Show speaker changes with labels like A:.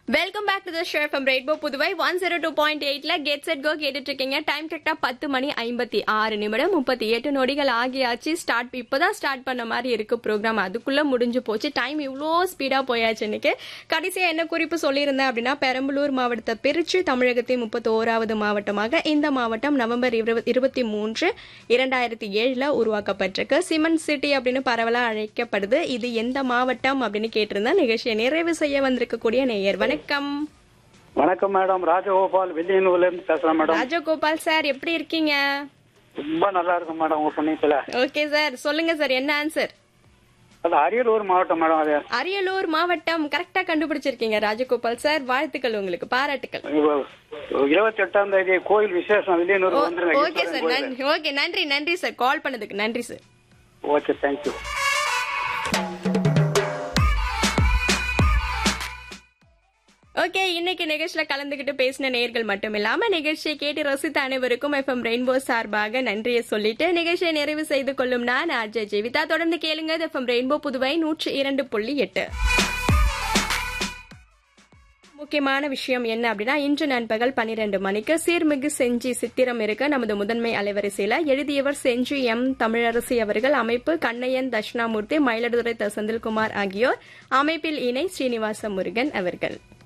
A: Welcome back to the show from rainbow Puduvai one zero two point எயிட்ல get set go கேட்டுட்டு இருக்கீங்க time கரெக்டா பத்து மணி ஐம்பத்தி ஆறு நிமிடம் முப்பத்தி எட்டு நொடிகள் ஆகியாச்சு ஸ்டார்ட் இப்பதான் ஸ்டார்ட் பண்ண மாதிரி இருக்கு ப்ரோக்ராம் அதுக்குள்ள முடிஞ்சு போச்சு டைம் இவ்வளோ ஸ்பீடா போயாச்சு இன்னைக்கு கடைசியா என்ன குறிப்பு சொல்லியிருந்தேன் அப்படின்னா பெரம்பலூர் மாவட்டத்தை பிரிச்சு தமிழகத்தின் முப்பத்தோராவது மாவட்டமாக இந்த மாவட்டம் நவம்பர் இருப- இருபத்தி மூன்று இரண்டாயிரத்தி ஏழுல உருவாக்கப்பட்டிருக்கு சிமெண்ட் சிட்டி அப்படின்னு பரவலா அழைக்கப்படுது இது எந்த மாவட்டம் அப்படின்னு கேட்டிருந்தா நிகழ்ச்சியை நிறைவு செய்ய வந்திருக்கக்கூடிய நேயர் வணக்கம்
B: வணக்கம் மேடம் ராஜகோபால் வெள்ளியனூர்ல இருந்து பேசுறேன் மேடம்
A: ராஜகோபால் சார் எப்படி இருக்கீங்க
B: ரொம்ப நல்லா இருக்கும் மேடம் உங்க புண்ணியத்துல
A: ஓகே சார் சொல்லுங்க சார் என்ன ஆன்சர்
B: அது அரியலூர் மாவட்டம் மேடம் அது
A: அரியலூர் மாவட்டம் கரெக்டா கண்டுபிடிச்சிருக்கீங்க ராஜகோபால் சார் வாழ்த்துக்கள் உங்களுக்கு பாராட்டுக்கள்
B: இருபத்தி எட்டாம் தேதி கோயில் விசேஷம் வெள்ளியனூர் வந்துருங்க
A: ஓகே சார் நன்றி ஓகே நன்றி நன்றி சார் கால் பண்ணதுக்கு நன்றி சார்
B: ஓகே தேங்க்யூ
A: ஓகே இன்னைக்கு நிகழ்ச்சியில கலந்துகிட்டு பேசின நேயர்கள் மட்டும் இல்லாம நிகழ்ச்சியை கேட்டு ரசித்த அனைவருக்கும் எஃப்எம் ரெயின்போ சார்பாக நன்றியை சொல்லிட்டு நிகழ்ச்சியை நிறைவு செய்து கொள்ளும் நான் அஜய் ஜீவிதா தொடர்ந்து கேளுங்க எஃப்எம் ரெயின்போ புதுவை நூற்றி இரண்டு புள்ளி எட்டு முக்கியமான விஷயம் என்ன அப்படின்னா இன்று நண்பகல் பன்னிரண்டு மணிக்கு சீர்மிகு செஞ்சி சித்திரம் இருக்க நமது முதன்மை அலைவரிசையில எழுதியவர் செஞ்சி எம் தமிழரசி அவர்கள் அமைப்பு கண்ணையன் தட்சிணாமூர்த்தி மயிலாடுதுறை த. செந்தில்குமார் ஆகியோர் அமைப்பில் இணை ஸ்ரீனிவாச முருகன் அவர்கள்